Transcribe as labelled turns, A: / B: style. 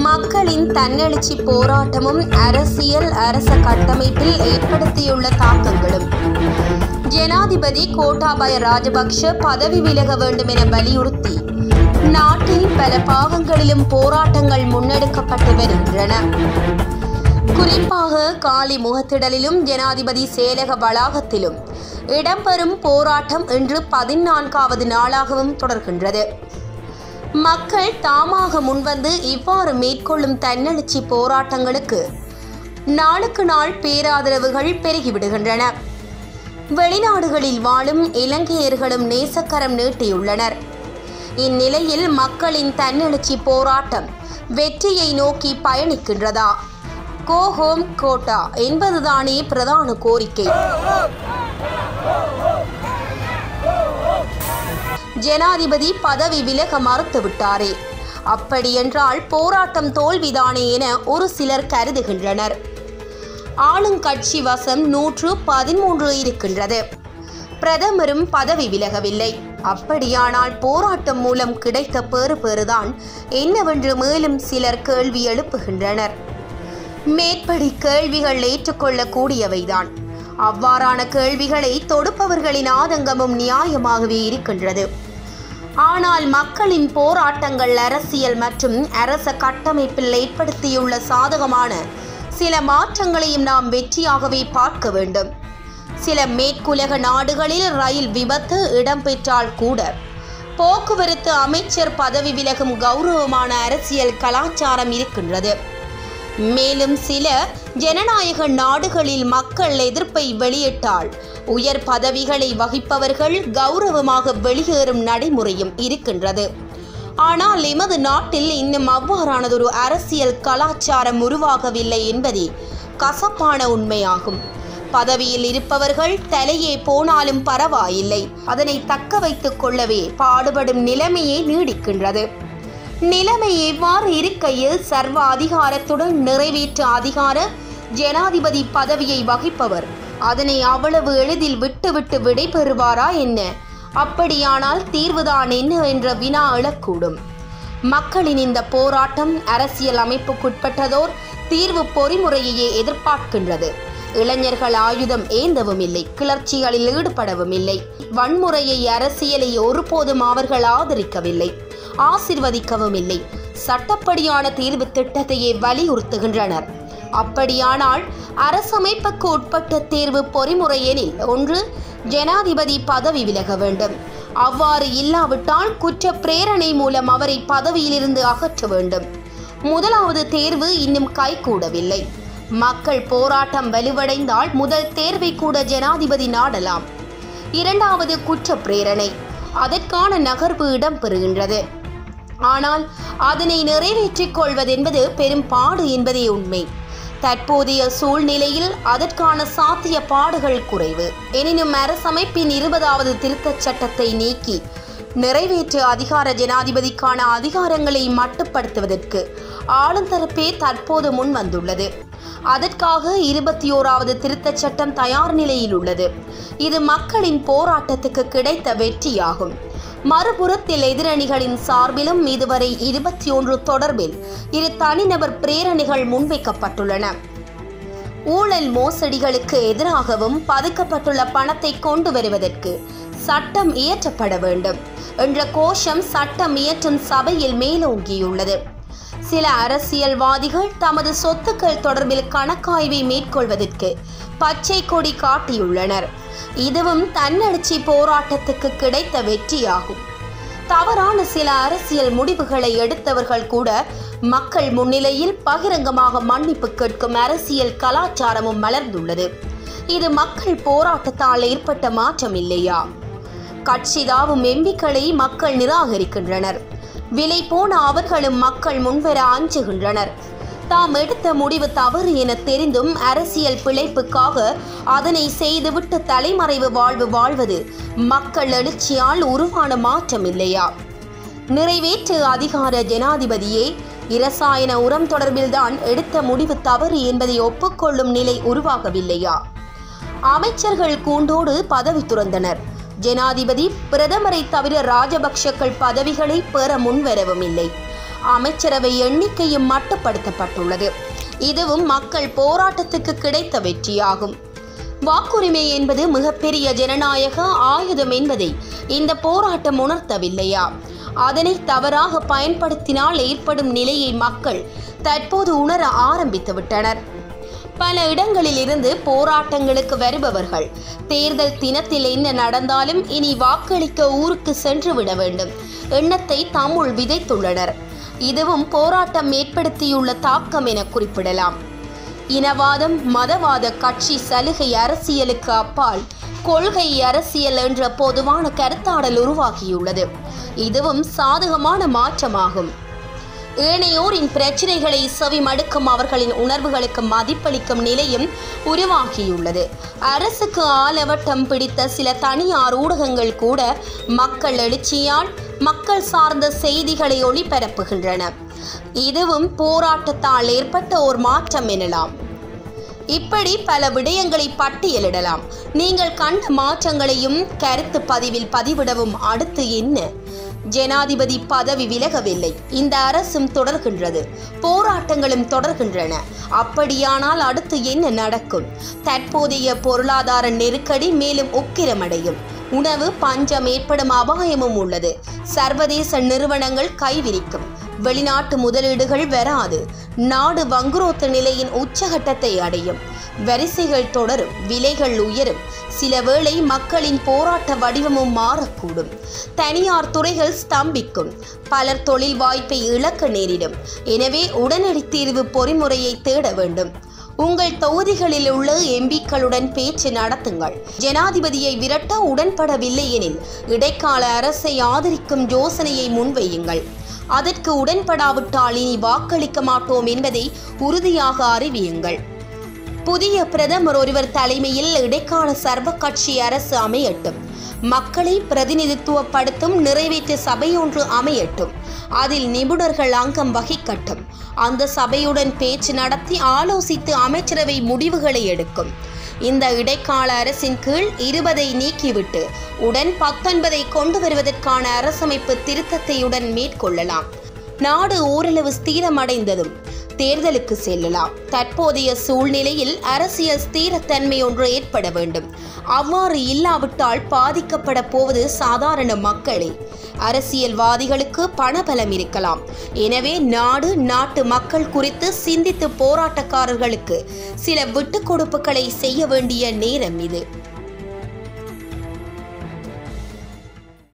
A: மக்களின் தன்னெழுச்சி போராட்டமும் அரசியல் அரச கட்டமைப்பில் ஏற்படுத்தியுள்ள தாக்கங்களும் ஜனாதிபதி கோட்டாபய ராஜபக்ஷ பதவி விலக வேண்டும் என வலியுறுத்தி நாட்டில் பல பாகங்களிலும் போராட்டங்கள் முன்னெடுக்கப்பட்டு வருகின்றன குறிப்பாக காலி முகத்திடலிலும் ஜனாதிபதி செயலக வளாகத்திலும் இடம்பெறும் போராட்டம் இன்று பதினான்காவது நாளாகவும் தொடர்கின்றது மக்கள் தாமாக முன்வந்து இவ்வாறு மேற்கொள்ளும் தன்னெழுச்சி போராட்டங்களுக்கு நாளுக்கு நாள் பேராதரவுகள் பெருகிவிடுகின்றன வெளிநாடுகளில் வாழும் இலங்கையர்களும் நேசக்கரம் நீட்டியுள்ளனர் இந்நிலையில் மக்களின் தன்னெழுச்சி போராட்டம் வெற்றியை நோக்கி பயணிக்கின்றதா கோ ஹோம் கோட்டா என்பதுதானே பிரதான கோரிக்கை ஜனாதிபதி பதவி விலக மறுத்துவிட்டாரே அப்படியென்றால் போராட்டம் தோல்விதானே என ஒரு சிலர் கருதுகின்றனர் ஆளுங்கட்சி வசம் நூற்று பதிமூன்று இருக்கின்றது பிரதமரும் பதவி விலகவில்லை அப்படியானால் போராட்டம் மூலம் கிடைத்த பேறு பேறுதான் என்னவென்று மேலும் சிலர் கேள்வி எழுப்புகின்றனர் மேற்படி கேள்விகள் ஏற்றுக்கொள்ளக்கூடியவைதான் அவ்வாறான கேள்விகளை தொடுப்பவர்களின் ஆதங்கமும் நியாயமாகவே இருக்கின்றது ஆனால் மக்களின் போராட்டங்கள் அரசியல் மற்றும் அரச கட்டமைப்பில் ஏற்படுத்தியுள்ள சாதகமான சில மாற்றங்களையும் நாம் வெற்றியாகவே பார்க்க வேண்டும் சில மேற்குலக நாடுகளில் ரயில் விபத்து இடம்பெற்றால் கூட போக்குவரத்து அமைச்சர் பதவி விலகும் கௌரவமான அரசியல் கலாச்சாரம் இருக்கின்றது மேலும் சில ஜனநாயக நாடுகளில் மக்கள் எதிர்ப்பை வெளியிட்டால் உயர் பதவிகளை வகிப்பவர்கள் கௌரவமாக வெளியேறும் நடைமுறையும் இருக்கின்றது ஆனால் எமது நாட்டில் இன்னும் அவ்வாறானதொரு அரசியல் கலாச்சாரம் உருவாகவில்லை என்பதே கசப்பான உண்மையாகும் பதவியில் இருப்பவர்கள் தலையே போனாலும் பரவாயில்லை அதனை தக்க வைத்துக் கொள்ளவே பாடுபடும் நிலைமையே நீடிக்கின்றது நிலைமை எவ்வாறு இருக்கையில் சர்வ அதிகாரத்துடன் நிறைவேற்ற அதிகார ஜனாதிபதி பதவியை வகிப்பவர் அதனை அவ்வளவு எளிதில் விட்டுவிட்டு விடைபெறுவாரா என்ன அப்படியானால் தீர்வுதான் என்ன என்ற வினா எழக்கூடும் மக்களின் இந்த போராட்டம் அரசியல் அமைப்புக்குட்பட்டதோர் தீர்வு பொறிமுறையையே எதிர்பார்க்கின்றது இளைஞர்கள் ஆயுதம் ஏந்தவும் இல்லை கிளர்ச்சிகளில் ஈடுபடவும் இல்லை வன்முறையை அரசியலை ஒருபோதும் அவர்கள் ஆதரிக்கவில்லை ஆசிர்வதிக்கவும் இல்லை சட்டப்படியான தீர்வு திட்டத்தையே வலியுறுத்துகின்றனர் அப்படியானால் அரசமைப்புக்கு உட்பட்ட தேர்வு பொறிமுறை எனில் ஒன்று ஜனாதிபதி பதவி விலக வேண்டும் அவ்வாறு இல்லாவிட்டால் குற்ற பிரேரணை மூலம் அவரை பதவியிலிருந்து அகற்ற வேண்டும் முதலாவது தேர்வு இன்னும் கைகூடவில்லை மக்கள் போராட்டம் வலுவடைந்தால் முதல் தேர்வை கூட ஜனாதிபதி நாடலாம் இரண்டாவது குற்ற பிரேரணை அதற்கான நகர்வு இடம்பெறுகின்றது ஆனால் அதனை நிறைவேற்றிக் கொள்வதென்பது பெரும் பாடு என்பதே உண்மை தற்போதைய சூழ்நிலையில் அதற்கான சாத்திய பாடுகள் குறைவு எனினும் அரசமைப்பின் இருபதாவது திருத்தச் சட்டத்தை நீக்கி நிறைவேற்று அதிகார ஜனாதிபதிக்கான அதிகாரங்களை மட்டுப்படுத்துவதற்கு ஆளுந்தரப்பே தற்போது முன் வந்துள்ளது அதற்காக இருபத்தி ஓராவது திருத்தச் சட்டம் தயார் நிலையில் உள்ளது இது மக்களின் போராட்டத்துக்கு கிடைத்த வெற்றியாகும் மறுபுறத்தில் எதிரணிகளின் சார்பிலும் இதுவரை இருபத்தி ஒன்று தொடர்பில் இரு தனிநபர் பிரேரணைகள் முன்வைக்கப்பட்டுள்ளன ஊழல் மோசடிகளுக்கு எதிராகவும் பதுக்கப்பட்டுள்ள பணத்தை கொண்டு வருவதற்கு சட்டம் இயற்றப்பட வேண்டும் என்ற கோஷம் சட்டம் இயற்றும் சபையில் மேலோங்கியுள்ளது சில அரசியல்வாதிகள் தமது சொத்துக்கள் தொடர்பில் கணக்காய்வை மேற்கொள்வதற்கு பச்சை கொடி காட்டியுள்ளனர் இதுவும் தன்னெழுச்சி போராட்டத்துக்கு கிடைத்த வெற்றியாகும் தவறான சில அரசியல் முடிவுகளை எடுத்தவர்கள் கூட மக்கள் முன்னிலையில் பகிரங்கமாக மன்னிப்பு கேட்கும் அரசியல் கலாச்சாரமும் மலர்ந்துள்ளது இது மக்கள் போராட்டத்தால் ஏற்பட்ட மாற்றம் இல்லையா கட்சிதாவும் எம்பிக்களை மக்கள் நிராகரிக்கின்றனர் விலை போன அவர்களும் மக்கள் முன்வர அஞ்சுகின்றனர் தாம் எடுத்த முடிவு தவறு என தெரிந்தும் அரசியல் பிழைப்புக்காக அதனை செய்துவிட்டு தலைமறைவு வாழ்வு வாழ்வது மக்கள் எழுச்சியால் உருவான மாற்றம் இல்லையா நிறைவேற்று அதிகார ஜனாதிபதியே இரசாயன உரம் தொடர்பில்தான் எடுத்த முடிவு தவறு என்பதை ஒப்புக்கொள்ளும் நிலை உருவாகவில்லையா அமைச்சர்கள் கூண்டோடு பதவி துறந்தனர் ஜனாதிபதி பிரதமரை தவிர ராஜபக்ஷக்கள் பதவிகளை பெற முன்வரவும் இல்லை அமைச்சரவை எண்ணிக்கையும் மட்டுப்படுத்தப்பட்டுள்ளது இதுவும் மக்கள் போராட்டத்துக்கு கிடைத்த வெற்றியாகும் வாக்குரிமை என்பது மிகப்பெரிய ஜனநாயக ஆயுதம் என்பதை இந்த போராட்டம் உணர்த்தவில்லையா அதனை தவறாக பயன்படுத்தினால் ஏற்படும் நிலையை மக்கள் தற்போது உணர ஆரம்பித்து விட்டனர் பல இடங்களில் இருந்து போராட்டங்களுக்கு வருபவர்கள் தேர்தல் தினத்தில் என்ன நடந்தாலும் இனி வாக்களிக்க ஊருக்கு சென்று விட வேண்டும் எண்ணத்தை தம்முள் விதைத்துள்ளனர் இதுவும் போராட்டம் ஏற்படுத்தியுள்ள தாக்கம் என குறிப்பிடலாம் இனவாதம் மதவாத கட்சி சலுகை அரசியலுக்கு அப்பால் கொள்கை அரசியல் என்ற பொதுவான கருத்தாடல் உருவாகியுள்ளது இதுவும் சாதகமான மாற்றமாகும் ஏனையோரின் பிரச்சனைகளை செவிமடுக்கும் அவர்களின் உணர்வுகளுக்கு மதிப்பளிக்கும் நிலையும் உருவாகியுள்ளது அரசுக்கு ஆலவட்டம் பிடித்த சில தனியார் ஊடகங்கள் கூட மக்கள் எழுச்சியால் மக்கள் சார்ந்த செய்திகளை ஒளிபரப்புகின்றன இதுவும் போராட்டத்தால் ஏற்பட்ட ஒரு மாற்றம் எனலாம் இப்படி பல விடயங்களை பட்டியலிடலாம் நீங்கள் கண்ட மாற்றங்களையும் கருத்து பதிவில் பதிவிடவும் அடுத்து என்ன ஜனாதிபதி பதவி விலகவில்லை இந்த அரசும் தொடர்கின்றது போராட்டங்களும் தொடர்கின்றன அப்படியானால் அடுத்து என்ன நடக்கும் தற்போதைய பொருளாதார நெருக்கடி மேலும் உக்கிரமடையும் உணவு பஞ்சம் ஏற்படும் அபாயமும் உள்ளது சர்வதேச நிறுவனங்கள் கைவிரிக்கும் வெளிநாட்டு முதலீடுகள் வராது நாடு வங்குரோத்த நிலையின் உச்சகட்டத்தை அடையும் வரிசைகள் தொடரும் விலைகள் உயரும் சில வேளை மக்களின் போராட்ட வடிவமும் மாறக்கூடும் தனியார் துறைகள் ஸ்தம்பிக்கும் பலர் தொழில் வாய்ப்பை இழக்க நேரிடும் எனவே உடனடி தீர்வு பொறிமுறையை தேட வேண்டும் உங்கள் தொகுதிகளில் உள்ள எம்பிக்களுடன் பேச்சு நடத்துங்கள் ஜனாதிபதியை விரட்ட உடன்படவில்லை எனில் இடைக்கால அரசை ஆதரிக்கும் யோசனையை முன்வையுங்கள் அதற்கு உடன்படாவிட்டால் இனி வாக்களிக்க மாட்டோம் என்பதை உறுதியாக அறிவியுங்கள் புதிய பிரதமர் ஒருவர் தலைமையில் இடைக்கால சர்வ கட்சி அரசு அமையட்டும் மக்களை பிரதிநிதித்துவப்படுத்தும் நிறைவேற்று சபையொன்று அமையட்டும் அதில் நிபுணர்கள் அங்கம் வகிக்கட்டும் அந்த சபையுடன் பேச்சு நடத்தி ஆலோசித்து அமைச்சரவை முடிவுகளை எடுக்கும் இந்த இடைக்கால அரசின் கீழ் இருபதை நீக்கிவிட்டு உடன் பத்தொன்பதை கொண்டு வருவதற்கான அரசமைப்பு திருத்தத்தையுடன் மேற்கொள்ளலாம் நாடு ஓரளவு ஸ்திரமடைந்ததும் தேர்தலுக்கு செல்லலாம் தற்போதைய சூழ்நிலையில் அரசியல் ஸ்திரத்தன்மை ஒன்று ஏற்பட வேண்டும் அவ்வாறு இல்லாவிட்டால் பாதிக்கப்பட போவது சாதாரண மக்களே அரசியல்வாதிகளுக்கு பணபலம் இருக்கலாம் எனவே நாடு நாட்டு மக்கள் குறித்து சிந்தித்து போராட்டக்காரர்களுக்கு சில விட்டுக் கொடுப்புகளை செய்ய வேண்டிய நேரம் இது